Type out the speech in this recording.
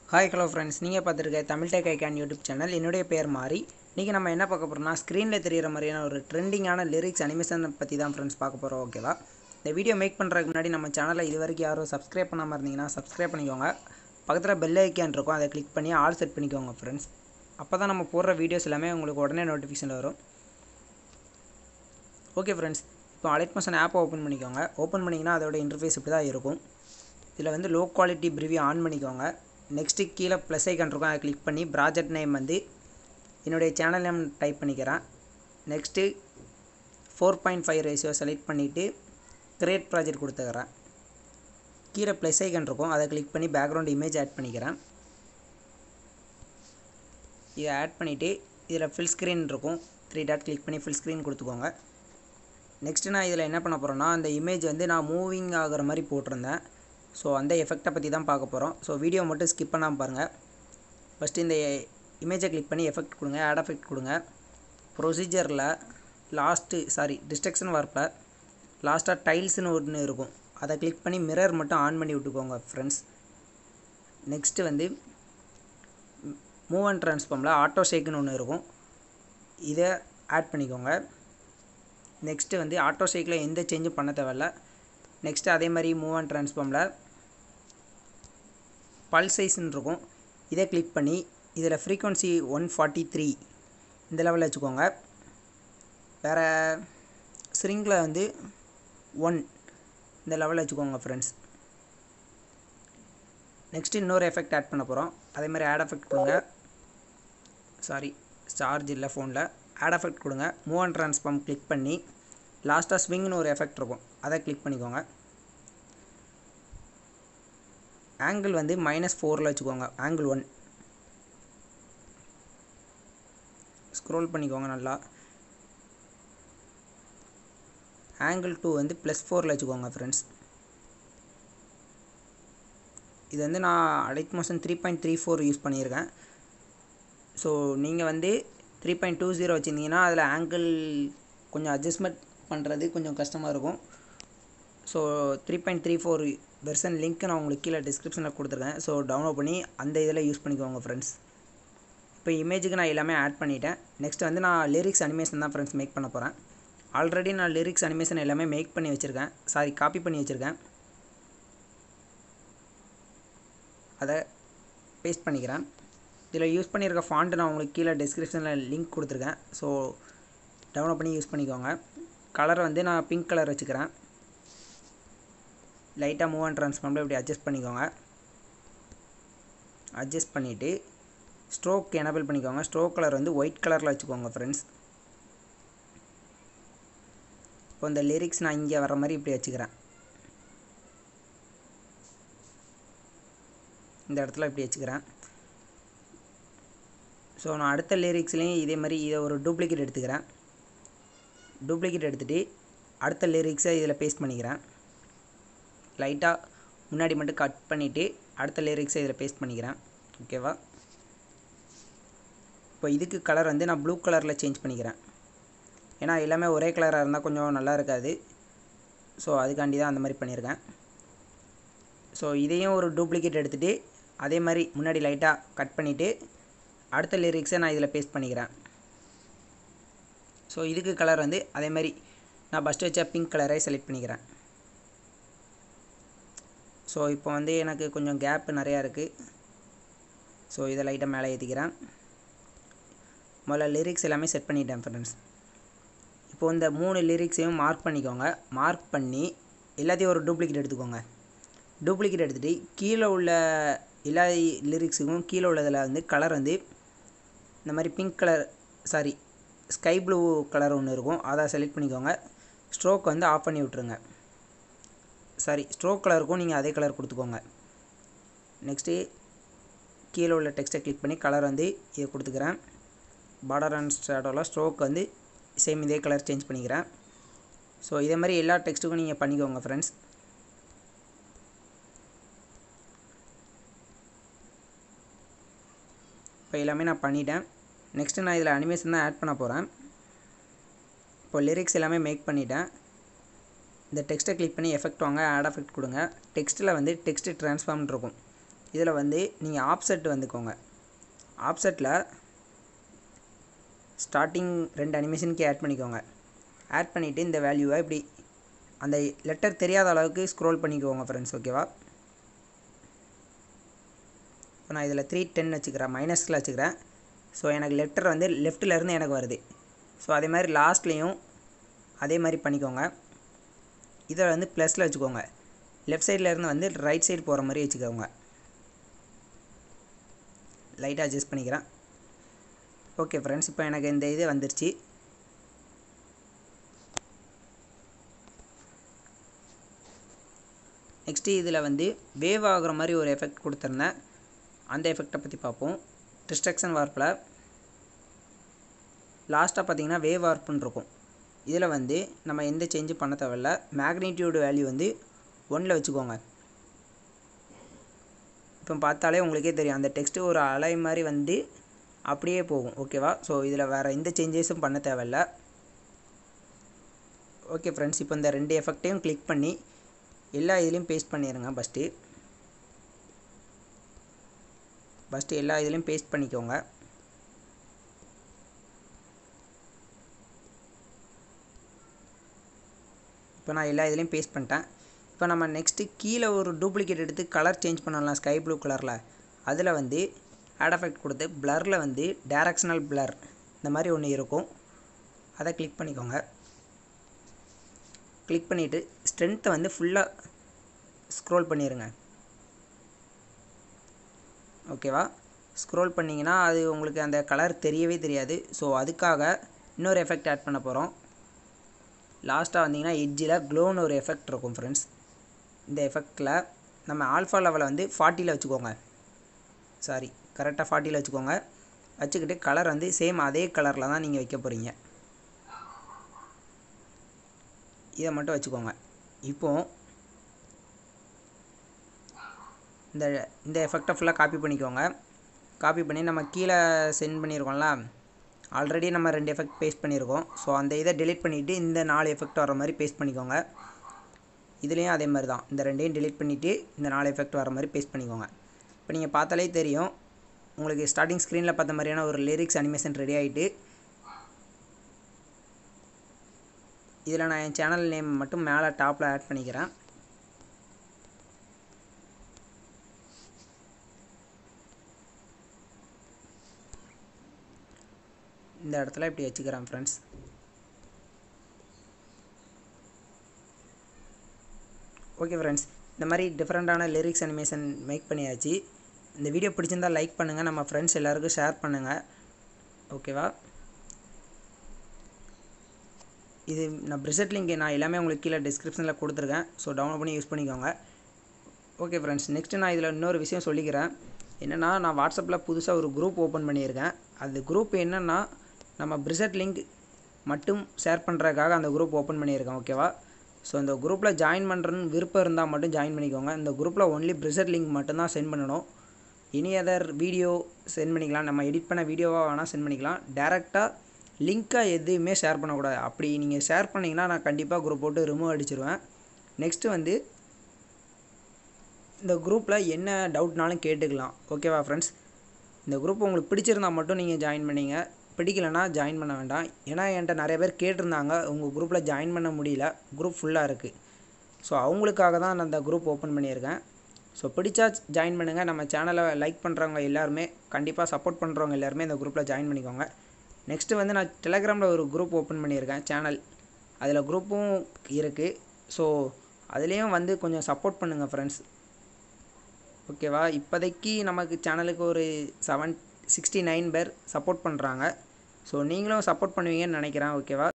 hi hello friends நீங்கள் பார்த்துருக்க Tamil tech icon YouTube channel என்னுடைய பேர் மாறி இன்றைக்கி நம்ம என்ன பார்க்க போகிறோம்னா ஸ்க்ரீனில் தெரியிற மாதிரியான ஒரு ட்ரெண்டிங்கான லிரிக்ஸ் அனிமேஷன் பற்றி தான் ஃப்ரெண்ட்ஸ் பார்க்க போகிறோம் ஓகேவா இந்த வீடியோ மேக் பண்ணுறதுக்கு முன்னாடி நம்ம சேனலை இது வரைக்கும் யாரும் சப்ஸ்கிரைப் பண்ணாமல் இருந்தீங்கன்னா சப்ஸ்கிரைப் பண்ணிக்கோங்க பக்கத்தில் பெல் ஐக்கான் இருக்கும் அதை கிளிக் பண்ணி ஆல் செட் பண்ணிக்கோங்க ஃப்ரெண்ட்ஸ் அப்போ தான் நம்ம போடுற வீடியோஸ் எல்லாமே உங்களுக்கு உடனே நோட்டிஃபிகேஷன் வரும் ஓகே ஃப்ரெண்ட்ஸ் இப்போ அலைட் மோஷன் ஆப்பை ஓப்பன் பண்ணிக்கோங்க ஓப்பன் பண்ணிங்கன்னா அதோட இன்டர்ஃபேஸ் இப்படி தான் இருக்கும் இதில் வந்து லோ குவாலிட்டி ப்ரிவியூ ஆன் பண்ணிக்கோங்க நெக்ஸ்ட்டு கீழே ப்ளஸ் ஐக்கான் இருக்கும் அதை கிளிக் பண்ணி ப்ராஜெக்ட் நேம் வந்து என்னுடைய சேனல் நேம் டைப் பண்ணிக்கிறேன் next four point five ratio select பண்ணிவிட்டு கிரியேட் ப்ராஜெக்ட் கொடுத்துக்கிறேன் கீழே ப்ளஸ் ஐக்கான் இருக்கும் அதை கிளிக் பண்ணி பேக்ரவுண்ட் இமேஜ் ஆட் பண்ணிக்கிறேன் இதை ஆட் பண்ணிவிட்டு இதில் ஃபில் ஸ்க்ரீன் இருக்கும் த்ரீ டாட் கிளிக் பண்ணி ஃபில் ஸ்க்ரீன் கொடுத்துக்கோங்க நெக்ஸ்ட்டு நான் இதில் என்ன பண்ண போகிறேன்னா அந்த இமேஜ் வந்து நான் மூவிங் ஆகிற மாதிரி போட்டிருந்தேன் ஸோ அந்த எஃபெக்டை பற்றி தான் பார்க்க போகிறோம் ஸோ வீடியோ மட்டும் ஸ்கிப் பண்ணாமல் பாருங்கள் ஃபஸ்ட்டு இந்த இமேஜை கிளிக் பண்ணி எஃபெக்ட் கொடுங்க ஆட் எஃபெக்ட் கொடுங்க ப்ரொசீஜரில் லாஸ்ட்டு சாரி டிஸ்ட்ரக்ஷன் வார்ப்பில் லாஸ்ட்டாக டைல்ஸ்னு ஒன்று இருக்கும் அதை கிளிக் பண்ணி மிரர் மட்டும் ஆன் பண்ணி விட்டுக்கோங்க ஃப்ரெண்ட்ஸ் நெக்ஸ்ட்டு வந்து மூவ் அண்ட் ட்ரான்ஸ்ஃபார்மில் ஆட்டோ ஷேக்குன்னு ஒன்று இருக்கும் இதை ஆட் பண்ணிக்கோங்க நெக்ஸ்ட்டு வந்து ஆட்டோ ஷேக்கில் எந்த சேஞ்சும் பண்ண தேவையில்ல நெக்ஸ்ட்டு அதே மாதிரி மூவ் அண்ட் ட்ரான்ஸ்ஃபார்மில் பல் சைஸ்ன்னு இருக்கும் இதை கிளிக் பண்ணி இதில் ஃப்ரீக்வன்சி ஒன் ஃபார்ட்டி த்ரீ இந்த லெவலில் வச்சுக்கோங்க வேறு ஸ்ரிங்கில் வந்து ஒன் இந்த லெவலில் வச்சுக்கோங்க ஃப்ரெண்ட்ஸ் நெக்ஸ்ட்டு இன்னொரு எஃபெக்ட் ஆட் பண்ண போகிறோம் அதே மாதிரி ஆட் எஃபெக்ட் கொடுங்க சாரி சார்ஜ் இல்லை ஃபோனில் ஆட் எஃபெக்ட் கொடுங்க மூவ் அண்ட் ட்ரான்ஸ்ஃபார்ம் கிளிக் பண்ணி லாஸ்ட்டாக ஸ்விங்னு ஒரு எஃபெக்ட் இருக்கும் அதை கிளிக் பண்ணிக்கோங்க ஆங்கிள் வந்து மைனஸ் ஃபோரில் வச்சுக்கோங்க ஆங்கிள் ஒன் ஸ்க்ரோல் பண்ணிக்கோங்க நல்லா ஆங்கிள் டூ வந்து ப்ளஸ் ஃபோரில் வச்சுக்கோங்க ஃப்ரெண்ட்ஸ் இது வந்து நான் Alight Motion three point three four use பண்ணியிருக்கேன் ஸோ நீங்கள் வந்து த்ரீ பாயிண்ட் டூ ஜீரோ வச்சுருந்தீங்கன்னா அதில் ஆங்கிள் கொஞ்சம் அட்ஜஸ்ட்மெண்ட் பண்ணுறது கொஞ்சம் கஷ்டமாக இருக்கும் so three point three four version link நான் உங்களுக்கு கீழே டிஸ்கிரிப்ஷனில் கொடுத்துருக்கேன் ஸோ டவுன்லோட் பண்ணி அந்த இதில் யூஸ் பண்ணிக்கோங்க ஃப்ரெண்ட்ஸ் இப்போ இமேஜுக்கு நான் எல்லாமே ஆட் பண்ணிட்டேன் நெக்ஸ்ட் வந்து நான் லிரிக்ஸ் அனிமேஷன் தான் ஃப்ரெண்ட்ஸ் மேக் பண்ண போகிறேன் ஆல்ரெடி நான் லிரிக்ஸ் அனிமேஷன் எல்லாமே மேக் பண்ணி வச்சுருக்கேன் சாரி காப்பி பண்ணி வச்சுருக்கேன் அதை பேஸ்ட் பண்ணிக்கிறேன் இதில் யூஸ் பண்ணியிருக்க ஃபாண்ட்டு நான் உங்களுக்கு கீழே டிஸ்கிரிப்ஷனில் லிங்க் கொடுத்துருக்கேன் ஸோ டவுன்லோட் பண்ணி யூஸ் பண்ணிக்கோங்க கலர் வந்து நான் பிங்க் கலர் வச்சுக்கிறேன் லைட்டாக மூவ் அண்ட் ட்ரான்ஸ்ஃபார்மில் இப்படி அட்ஜஸ்ட் பண்ணிக்கோங்க அட்ஜஸ்ட் பண்ணிவிட்டு ஸ்ட்ரோக் எனபிள் பண்ணிக்கோங்க ஸ்ட்ரோக் கலர் வந்து ஒயிட் கலரில் வச்சுக்கோங்க ஃப்ரெண்ட்ஸ் இப்போ இந்த லிரிக்ஸ் நான் இங்கே வர மாதிரி இப்படி வச்சுக்கிறேன் இந்த இடத்துல இப்படி வச்சுக்கிறேன் ஸோ நான் அடுத்த லிரிக்ஸ்லேயும் இதே மாதிரி இதை ஒரு டூப்ளிகேட் எடுத்துக்கிறேன் டூப்ளிகேட் எடுத்துகிட்டு அடுத்த லிரிக்ஸை இதில் பேஸ்ட் பண்ணிக்கிறேன் லைட்டாக முன்னாடி மட்டும் கட் பண்ணிவிட்டு அடுத்த லிரிக்ஸை இதில் பேஸ்ட் பண்ணிக்கிறேன் ஓகேவா இப்போ இதுக்கு கலர் வந்து நான் ப்ளூ கலரில் சேஞ்ச் பண்ணிக்கிறேன் ஏன்னா எல்லாமே ஒரே கலராக இருந்தால் கொஞ்சம் நல்லா இருக்காது ஸோ அதுக்காண்டி தான் அந்த மாதிரி பண்ணியிருக்கேன் ஸோ இதையும் ஒரு டூப்ளிகேட் எடுத்துகிட்டு அதே மாதிரி முன்னாடி லைட்டாக கட் பண்ணிவிட்டு அடுத்த லிரிக்ஸை நான் இதில் பேஸ்ட் பண்ணிக்கிறேன் ஸோ இதுக்கு கலர் வந்து அதே மாதிரி நான் ஃபஸ்ட்டு வச்ச பிங்க் கலரை செலக்ட் பண்ணிக்கிறேன் ஸோ இப்போ வந்து எனக்கு கொஞ்சம் கேப்பு நிறையா இருக்குது ஸோ இதை லைட்டாக மேலே ஏற்றிக்கிறேன் முதல்ல லிரிக்ஸ் எல்லாமே செட் பண்ணிட்டேன் ஃப்ரெண்ட்ஸ் இப்போ இந்த மூணு லிரிக்ஸையும் மார்க் பண்ணிக்கோங்க மார்க் பண்ணி எல்லாத்தையும் ஒரு டூப்ளிகேட் எடுத்துக்கோங்க டூப்ளிகேட் எடுத்துகிட்டு கீழே உள்ள எல்லா லிரிக்ஸுக்கும் கீழே உள்ளதில் வந்து கலர் வந்து இந்த மாதிரி pink colour sorry sky blue colour ஒன்று இருக்கும் அதை செலக்ட் பண்ணிக்கோங்க ஸ்ட்ரோக் வந்து ஆஃப் பண்ணி விட்ருங்க சாரி ஸ்ட்ரோக் கலருக்கும் நீங்கள் அதே கலர் கொடுத்துக்கோங்க நெக்ஸ்ட்டு கீழே உள்ள டெக்ஸ்ட்டை கிளிக் பண்ணி கலர் வந்து இதை கொடுத்துக்கிறேன் பார்டர் அண்ட் ஸ்டாடோவில் ஸ்ட்ரோக் வந்து சேம் இதே கலர் சேஞ்ச் பண்ணிக்கிறேன் ஸோ இதே மாதிரி எல்லா டெக்ஸ்ட்டுக்கும் நீங்கள் பண்ணிக்கோங்க ஃப்ரெண்ட்ஸ் இப்போ எல்லாமே நான் பண்ணிட்டேன் நெக்ஸ்ட்டு நான் இதில் அனிமேஷன் தான் ஆட் பண்ண போகிறேன் இப்போ லிரிக்ஸ் எல்லாமே மேக் பண்ணிட்டேன் இந்த டெக்ஸ்ட்டை கிளிக் பண்ணி எஃபெக்ட் வாங்க ஆட் எஃபெக்ட் கொடுங்க டெக்ஸ்ட்டில் வந்து டெக்ஸ்ட் ட்ரான்ஸ்ஃபார்ம் இருக்கும் இதில் வந்து நீங்கள் ஆப்செட் வந்துக்கோங்க ஆப்செட்டில் ஸ்டார்டிங் ரெண்டு அனிமேஷனுக்கு ஆட் பண்ணிக்கோங்க ஆட் பண்ணிவிட்டு இந்த வேல்யூவை இப்படி அந்த லெட்டர் தெரியாத அளவுக்கு ஸ்க்ரோல் பண்ணிக்கோங்க ஃப்ரெண்ட்ஸ் ஓகேவா இப்போ நான் இதில் த்ரீ டென் வச்சுக்கிறேன் மைனஸில் வச்சுக்கிறேன் ஸோ எனக்கு லெட்டர் வந்து லெஃப்ட்டிலேருந்து எனக்கு வருது ஸோ அதே மாதிரி லாஸ்ட்லேயும் அதே மாதிரி பண்ணிக்கோங்க இதை வந்து ப்ளஸில் வச்சுக்கோங்க லெஃப்ட் சைட்லேருந்து வந்து ரைட் சைடு போகிற மாதிரி வச்சுக்கோங்க லைட்டாக அட்ஜஸ்ட் பண்ணிக்கிறேன் ஓகே ஃப்ரெண்ட்ஸ் இப்போ எனக்கு இந்த இது வந்துருச்சு நெக்ஸ்ட்டு இதில் வந்து வேவ் ஆகுற மாதிரி ஒரு எஃபெக்ட் கொடுத்துருந்தேன் அந்த எஃபெக்டை பற்றி பார்ப்போம் டிஸ்ட்ரக்ஷன் வார்ப்பில் லாஸ்ட்டாக பார்த்தீங்கன்னா வேவ் வார்ப்புன்னு இருக்கும் இதில் வந்து நம்ம எந்த சேஞ்சும் பண்ண தேவையில்ல மேக்னிடியூடு வேல்யூ வந்து ஒன்றில் வச்சுக்கோங்க இப்போ பார்த்தாலே உங்களுக்கே தெரியும் அந்த டெக்ஸ்ட்டு ஒரு அலை மாதிரி வந்து அப்படியே போகும் ஓகேவா ஸோ இதில் வேறு எந்த சேஞ்சஸும் பண்ண தேவையில்ல ஓகே ஃப்ரெண்ட்ஸ் இப்போ இந்த ரெண்டு எஃபெக்டையும் கிளிக் பண்ணி எல்லா இதுலேயும் பேஸ்ட் பண்ணிடுங்க ஃபஸ்ட்டு ஃபஸ்ட்டு எல்லா இதுலேயும் பேஸ்ட் பண்ணிக்கோங்க இப்போ நான் எல்லா இதுலேயும் பேஸ்ட் பண்ணிட்டேன் இப்போ நம்ம நெக்ஸ்ட்டு கீழே ஒரு டூப்ளிகேட் எடுத்து கலர் சேஞ்ச் பண்ணலாம் ஸ்கை ப்ளூ கலரில் அதில் வந்து ஆட் எஃபெக்ட் கொடுத்து பிளரில் வந்து டேரக்ஷனல் பிளர் இந்த மாதிரி ஒன்று இருக்கும் அதை கிளிக் பண்ணிக்கோங்க கிளிக் பண்ணிவிட்டு ஸ்ட்ரென்த்தை வந்து ஃபுல்லாக ஸ்க்ரோல் பண்ணிடுங்க ஓகேவா ஸ்க்ரோல் பண்ணிங்கன்னா அது உங்களுக்கு அந்த கலர் தெரியவே தெரியாது ஸோ அதுக்காக இன்னொரு எஃபெக்ட் ஆட் பண்ண போகிறோம் லாஸ்ட்டாக வந்தீங்கன்னா எட்ஜில் க்ளோன்னு ஒரு எஃபெக்ட் இருக்கும் ஃப்ரெண்ட்ஸ் இந்த எஃபெக்டில் நம்ம ஆல்ஃபா லெவலை வந்து ஃபார்ட்டியில் வச்சுக்கோங்க சாரி கரெக்டாக ஃபார்ட்டியில் வச்சுக்கோங்க வச்சுக்கிட்டு கலர் வந்து சேம் அதே கலரில் தான் நீங்கள் வைக்க போகிறீங்க இதை மட்டும் வச்சுக்கோங்க இப்போது இந்த இந்த எஃபெக்டை ஃபுல்லாக காப்பி பண்ணிக்கோங்க காப்பி பண்ணி நம்ம கீழே சென்ட் பண்ணியிருக்கோம்ல ஆல்ரெடி நம்ம ரெண்டு எஃபெக்ட் பேஸ்ட் பண்ணியிருக்கோம் ஸோ அந்த இதை டெலிட் பண்ணிவிட்டு இந்த நாலு எஃபெக்ட் வர மாதிரி பேஸ்ட் பண்ணிக்கோங்க இதுலேயும் அதே மாதிரி தான் இந்த ரெண்டையும் டெலிட் பண்ணிவிட்டு இந்த நாலு எஃபெக்ட் வர மாதிரி பேஸ்ட் பண்ணிக்கோங்க இப்போ நீங்கள் பார்த்தாலே தெரியும் உங்களுக்கு ஸ்டார்டிங் ஸ்க்ரீனில் பார்த்த மாதிரியான ஒரு லிரிக்ஸ் அனிமேஷன் ரெடி ஆகிட்டு இதில் நான் என் சேனல் நேம் மட்டும் மேலே டாப்பில் ஆட் பண்ணிக்கிறேன் இந்த இடத்துல இப்படி வச்சுக்கிறேன் ஃப்ரெண்ட்ஸ் ஓகே ஃப்ரெண்ட்ஸ் இந்த மாதிரி டிஃப்ரெண்ட்டான லிரிக்ஸ் அனிமேஷன் மேக் பண்ணியாச்சு இந்த வீடியோ பிடிச்சிருந்தா லைக் பண்ணுங்கள் நம்ம ஃப்ரெண்ட்ஸ் எல்லாருக்கும் ஷேர் பண்ணுங்கள் ஓகேவா இது நான் ப்ரிசெட் லிங்க் நான் எல்லாமே உங்களுக்கு கீழே டிஸ்கிரிப்ஷனில் கொடுத்துருக்கேன் ஸோ டவுன்லோட் பண்ணி யூஸ் பண்ணிக்கோங்க ஓகே ஃப்ரெண்ட்ஸ் நெக்ஸ்ட்டு நான் இதில் இன்னொரு விஷயம் சொல்லிக்கிறேன் என்னென்னா நான் வாட்ஸ்அப்பில் புதுசாக ஒரு குரூப் ஓப்பன் பண்ணியிருக்கேன் அது குரூப் என்னென்னா நம்ம ப்ரிசெட் லிங்க் மட்டும் ஷேர் பண்ணுறதுக்காக அந்த குரூப் ஓப்பன் பண்ணியிருக்கேன் ஓகேவா ஸோ இந்த குரூப்பில் ஜாயின் பண்ணுறன்னு விருப்பம் இருந்தால் மட்டும் ஜாயின் பண்ணிக்கோங்க இந்த குரூப்பில் ஒன்லி ப்ரிசெட் லிங்க் மட்டும்தான் சென்ட் பண்ணணும் எனி அதர் வீடியோ சென்ட் பண்ணிக்கலாம் நம்ம எடிட் பண்ண வீடியோவாக வேணால் சென்ட் பண்ணிக்கலாம் டேரெக்டாக லிங்க்காக எதுவுமே ஷேர் பண்ணக்கூடாது அப்படி நீங்கள் ஷேர் பண்ணிங்கன்னா நான் கண்டிப்பாக குரூப் போட்டு ரிமூவ் அடிச்சிருவேன் நெக்ஸ்ட்டு வந்து இந்த குரூப்பில் என்ன டவுட்னாலும் கேட்டுக்கலாம் ஓகேவா ஃப்ரெண்ட்ஸ் இந்த குரூப் உங்களுக்கு பிடிச்சிருந்தா மட்டும் நீங்கள் ஜாயின் பண்ணிங்க பிடிக்கலனா ஜாயின் பண்ண வேண்டாம் ஏன்னா என்கிட்ட நிறைய பேர் கேட்டிருந்தாங்க உங்கள் குரூப்பில் ஜாயின் பண்ண முடியல குரூப் ஃபுல்லாக இருக்குது ஸோ அவங்களுக்காக தான் நான் இந்த குரூப் ஓப்பன் பண்ணியிருக்கேன் ஸோ பிடிச்சா ஜாயின் பண்ணுங்கள் நம்ம சேனலை லைக் பண்ணுறவங்க எல்லாருமே கண்டிப்பாக சப்போர்ட் பண்ணுறவங்க எல்லாருமே இந்த குரூப்பில் ஜாயின் பண்ணிக்கோங்க நெக்ஸ்ட்டு வந்து நான் டெலகிராமில் ஒரு குரூப் ஓப்பன் பண்ணியிருக்கேன் சேனல் அதில் குரூப்பும் இருக்குது ஸோ அதுலேயும் வந்து கொஞ்சம் சப்போர்ட் பண்ணுங்கள் ஃப்ரெண்ட்ஸ் ஓகேவா இப்போதைக்கு நமக்கு சேனலுக்கு ஒரு செவன் சிக்ஸ்டி நைன் பேர் சப்போர்ட் பண்ணுறாங்க ஸோ நீங்களும் சப்போர்ட் பண்ணுவீங்கன்னு நினைக்கிறேன் ஓகேவா